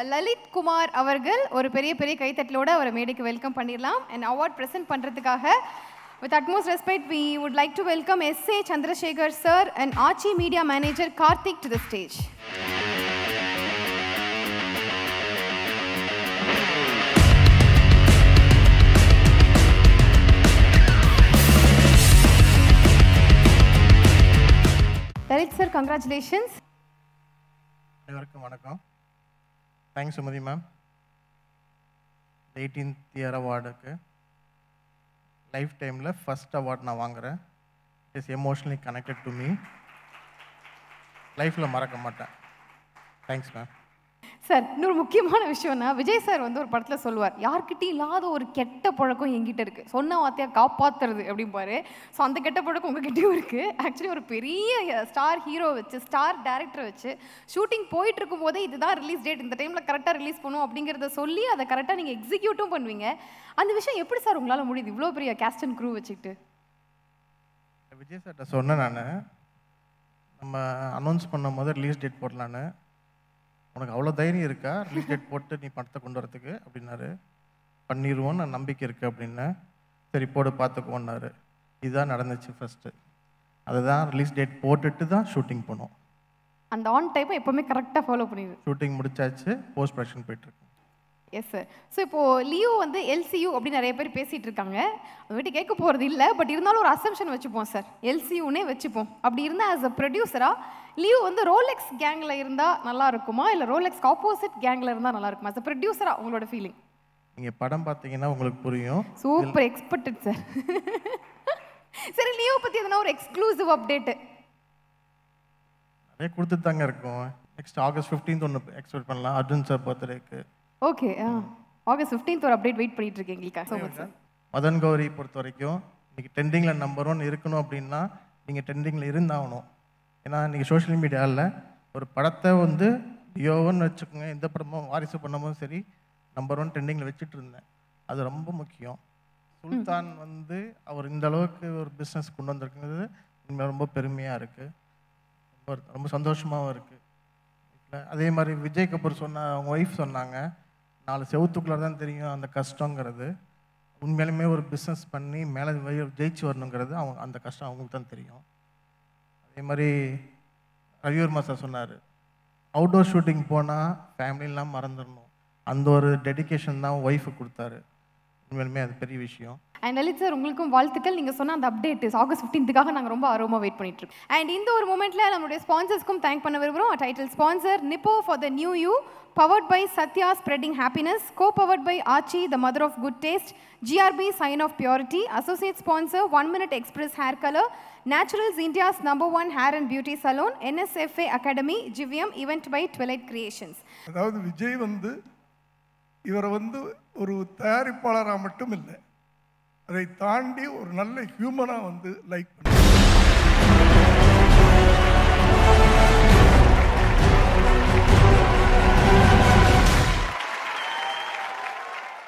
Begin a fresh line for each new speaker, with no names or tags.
லலித் குமார் அவர்கள் ஒரு பெரிய பெரிய கைத்தட்டலோட அவரை மேடைக்கு வெல்கம் பண்ணிடலாம் அண்ட் அவார்ட் ப்ரெசென்ட் பண்ணுறதுக்காக with utmost respect we would like to welcome S A Chandrasekhar sir and Aachi media manager Karthik to the stage Lalit sir congratulations
அனைவருக்கும் வணக்கம் thanks Sumathi ma'am eighteenth year அவார்டுக்கு லைஃப் டைமில் ஃபஸ்ட் அவார்ட் நான் வாங்குகிறேன் is emotionally connected to me லைஃப்பில் மறக்க மாட்டேன் தேங்க்ஸ் மேம்
சார் இன்னொரு முக்கியமான விஷயம்னா விஜய் சார் வந்து ஒரு படத்தில் சொல்லுவார் யார்கிட்டயும் இல்லாத ஒரு கெட்ட பழக்கம் என்கிட்ட இருக்கு சொன்ன வார்த்தையா காப்பாத்துறது அப்படிம்பாரு ஸோ அந்த கெட்ட பழக்கம் உங்ககிட்டயும் இருக்கு ஆக்சுவலி ஒரு பெரிய ஸ்டார் ஹீரோ வச்சு ஸ்டார் டேரக்டர் வச்சு ஷூட்டிங் போயிட்டு இருக்கும் போதே இதுதான் ரிலீஸ் டேட் இந்த டைமில் கரெக்டாக ரிலீஸ் பண்ணும் அப்படிங்கிறத சொல்லி அதை கரெக்டாக நீங்கள் எக்ஸிக்யூட்டும் பண்ணுவீங்க அந்த விஷயம் எப்படி சார் உங்களால் முடியுது இவ்வளோ பெரிய கேஸ்ட் அண்ட் க்ரூ வச்சுக்கிட்டு
விஜய் சார்கிட்ட சொன்னேன் நான் நம்ம அனௌன்ஸ் பண்ணும் போது ரிலீஸ் டேட் போடலான்னு உனக்கு அவ்வளோ தைரியம் இருக்கா ரிலீஸ் டேட் போட்டு நீ படத்தை கொண்டு வரதுக்கு அப்படின்னாரு பண்ணிடுவோன்னு நான் நம்பிக்கை இருக்குது அப்படின்னேன் சரி போடு பார்த்துக்குவோன்னாரு இதுதான் நடந்துச்சு ஃபஸ்ட்டு அதுதான் ரிலீஸ் டேட் போட்டுட்டு தான் ஷூட்டிங் போனோம்
அந்த ஆன் டைப்பை எப்போவுமே கரெக்டாக ஃபாலோ பண்ணிடுது
ஷூட்டிங் முடிச்சாச்சு போஸ்ட் ப்ரொடக்ஷன் போயிட்டுருக்கு
எஸ் சார் ஸோ இப்போ லியோ வந்து எல்சியூ அப்படின்னு நிறைய பேர் பேசிட்டு இருக்காங்க அவங்ககிட்ட கேட்க போகிறது இல்லை பட் இருந்தாலும் ஒரு அசம்ஷன் வச்சுப்போம் சார் எல்சியூனே வச்சுப்போம் அப்படி இருந்தால் ஆஸ் அ ப்ரொடியூசரா லியோ வந்து ரோலெக்ஸ் கேங்கில் இருந்தால் நல்லா இருக்குமா இல்லை ரோலெக்ஸ் ஆப்போசிட் கேங்கில் இருந்தால் நல்லா இருக்குமா as a ப்ரொடியூசரா உங்களோட ஃபீலிங்
நீங்கள் படம் பார்த்தீங்கன்னா உங்களுக்கு புரியும்
சூப்பர் எக்ஸ்பெக்டட் சார் சரி லியோ பற்றி எதனா ஒரு எக்ஸ்க்ளூசிவ் அப்டேட்டு
நிறைய கொடுத்துட்டு தாங்க இருக்கும் நெக்ஸ்ட் ஆகஸ்ட் ஃபிஃப்டீன்த் ஒன்று எக்ஸ்பெக்ட் பண்ணலாம் அர்ஜுன் சார் பர்த்டேக்கு
ஓகே ஆ ஆகஸ்ட் ஃபிஃப்டீன்த் ஒரு அப்டேட் வெயிட் பண்ணிட்டு இருக்கேன் எங்களுக்காக so much sir
Madan Gowri பொறுத்த வரைக்கும் இன்னைக்கு ட்ரெண்டிங்கில் நம்பர் ஒன் இருக்கணும் அப்படின்னா நீங்கள் ட்ரெண்டிங்கில் இருந்தாகணும் ஏன்னா இன்றைக்கி சோஷியல் மீடியாவில் ஒரு படத்தை வந்து யோன்னு வச்சுக்கோங்க எந்த படமும் வாரிசு பண்ணும்போதும் சரி நம்பர் ஒன் ட்ரெண்டிங்கில் வச்சுட்டு இருந்தேன் அது ரொம்ப முக்கியம் சுல்தான் வந்து அவர் இந்த அளவுக்கு ஒரு பிஸ்னஸ் கொண்டு வந்திருக்குங்கிறது உண்மையாக ரொம்ப பெருமையாக இருக்குது ரொம்ப ரொம்ப சந்தோஷமாகவும் இருக்குது அதே மாதிரி விஜய் கபூர் சொன்ன அவங்க ஒய்ஃப் சொன்னாங்க நாலு செவத்துக்குள்ளே தான் தெரியும் அந்த கஷ்டங்கிறது உண்மையாலுமே ஒரு பிஸ்னஸ் பண்ணி மேலே வழி- ஜெயிச்சு வரணுங்கிறது அவங்க அந்த கஷ்டம் அவங்களுக்கு தான் தெரியும் அதே மாதிரி ரவிவர்மா சார் சொன்னார் அவுட்டோர் ஷூட்டிங் போனால் ஃபேமிலிலாம் மறந்துடணும் அந்த ஒரு டெடிகேஷன் தான் ஒய்ஃபு கொடுத்தாரு உண்மையிலுமே அது பெரிய விஷயம்
அண்ட் லலித் சார் உங்களுக்கும் வாழ்த்துக்கள் நீங்கள் சொன்ன அந்த அப்டேட் ஆகஸ்ட் ஃபிஃப்டீன்த்துக்காக நாங்கள் ரொம்ப ஆர்வமாக வெயிட் பண்ணிட்டு இருக்கோம் அண்ட் இந்த ஒரு மூமெண்ட்ல நம்மளுடைய ஸ்பான்சர்ஸ்க்கும் தேங்க் பண்ண விரும்புகிறோம் title sponsor Nippo for the new you powered by Sathya spreading happiness co powered by Aachi the mother of good taste GRB sign of purity associate sponsor one minute express hair colour Naturals India's number one hair and beauty salon NSFA academy GVM event by twilight creations
அதாவது விஜய் வந்து இவரை வந்து ஒரு தயாரிப்பாளராக மட்டும் இல்லை அதை தாண்டி ஒரு நல்ல ஹியூமனாக வந்து லைக் பண்ண